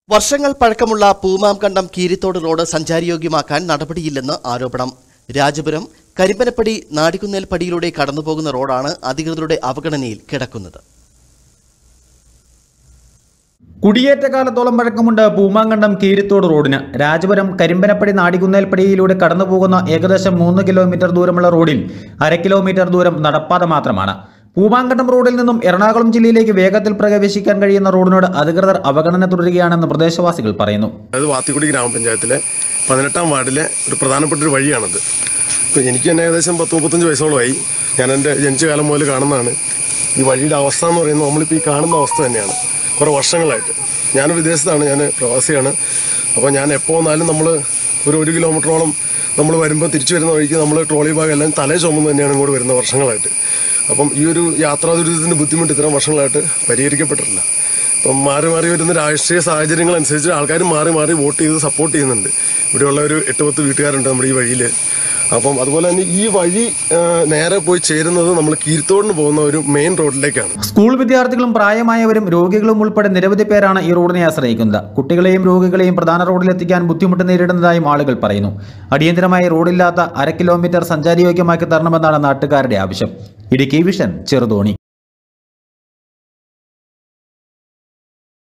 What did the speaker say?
വർഷങ്ങൾ പഴക്കമുള്ള പൂമാംകണ്ടം കീരിത്തോട് റോഡ് സഞ്ചാരയോഗ്യമാക്കാൻ നടപടിയില്ലെന്ന് ആരോപണം രാജപുരം കരിമ്പനപ്പടി നാടിക്കുന്നേൽ പടിയിലൂടെ കടന്നുപോകുന്ന റോഡാണ് അധികൃതരുടെ അവഗണനയിൽ കിടക്കുന്നത് കുടിയേറ്റ കാലത്തോളം പഴക്കമുണ്ട് പൂമാങ്കണ്ടം കീരിത്തോട് റോഡിന് രാജപുരം കരിമ്പനപ്പടി നാടികുന്നേൽപ്പടിയിലൂടെ കടന്നുപോകുന്ന ഏകദേശം മൂന്ന് കിലോമീറ്റർ ദൂരമുള്ള റോഡിൽ അര കിലോമീറ്റർ ദൂരം നടപ്പാത മാത്രമാണ് പൂമാങ്കണ്ടം റോഡിൽ നിന്നും എറണാകുളം ജില്ലയിലേക്ക് വേഗത്തിൽ പ്രവേശിക്കാൻ കഴിയുന്ന റോഡിനോട് അധികൃതർ അവഗണന തുടരുകയാണെന്ന് പ്രദേശവാസികൾ പറയുന്നു അത് വാത്തിക്കുടി ഗ്രാമപഞ്ചായത്തിലെ പതിനെട്ടാം വാർഡിലെ ഒരു പ്രധാനപ്പെട്ട ഒരു വഴിയാണത് അപ്പോൾ എനിക്ക് തന്നെ ഏകദേശം പത്ത് മുപ്പത്തഞ്ച് വയസ്സോളമായി ഞാൻ എൻ്റെ ജനിച്ച കാലം മുതൽ കാണുന്നതാണ് ഈ വഴിയുടെ അവസ്ഥ എന്ന് പറയുന്നത് നമ്മളിപ്പോൾ ഈ കാണുന്ന അവസ്ഥ തന്നെയാണ് കുറേ വർഷങ്ങളായിട്ട് ഞാൻ വിദേശത്താണ് ഞാൻ പ്രവാസിയാണ് അപ്പോൾ ഞാൻ എപ്പോൾ വന്നാലും നമ്മൾ ഒരു ഒരു കിലോമീറ്ററോളം നമ്മൾ വരുമ്പോൾ തിരിച്ചു വരുന്ന വഴിക്ക് നമ്മൾ ട്രോളി ബാഗ് എല്ലാം തലേ ചുമന്ന് തന്നെയാണ് ഇങ്ങോട്ട് വരുന്ന വർഷങ്ങളായിട്ട് അപ്പം ഈ ഒരു യാത്രാ ദുരിതത്തിൻ്റെ ബുദ്ധിമുട്ട് ഇത്രയും വർഷങ്ങളായിട്ട് പരിഹരിക്കപ്പെട്ടിട്ടില്ല ഇപ്പം മാറി മാറി വരുന്ന രാഷ്ട്രീയ സാഹചര്യങ്ങൾ അനുസരിച്ച് ആൾക്കാർ മാറി മാറി വോട്ട് ചെയ്ത് സപ്പോർട്ട് ചെയ്യുന്നുണ്ട് ഇവിടെയുള്ള ഒരു എട്ട് പത്ത് വീട്ടുകാരുണ്ട് നമ്മുടെ ഈ വഴിയിൽ അപ്പം അതുപോലെ തന്നെ ഈ വഴി ആ, നേരെ പോയി ചേരുന്നത് നമ്മൾ കീർത്തോടിന് പോകുന്ന ഒരു മെയിൻ റോഡിലേക്കാണ് സ്കൂൾ വിദ്യാർത്ഥികളും പ്രായമായവരും രോഗികളും ഉൾപ്പെടെ നിരവധി പേരാണ് ഈ റോഡിനെ ആശ്രയിക്കുന്നത് കുട്ടികളെയും രോഗികളെയും പ്രധാന റോഡിലെത്തിക്കാൻ ബുദ്ധിമുട്ട് നേരിടുന്നതായും ആളുകൾ പറയുന്നു അടിയന്തരമായി റോഡില്ലാത്ത അര കിലോമീറ്റർ സഞ്ചാരയോഗ്യമാക്കി തരണമെന്നാണ് നാട്ടുകാരുടെ ആവശ്യം ഇടുക്കി വിഷൻ ചെറുതോണി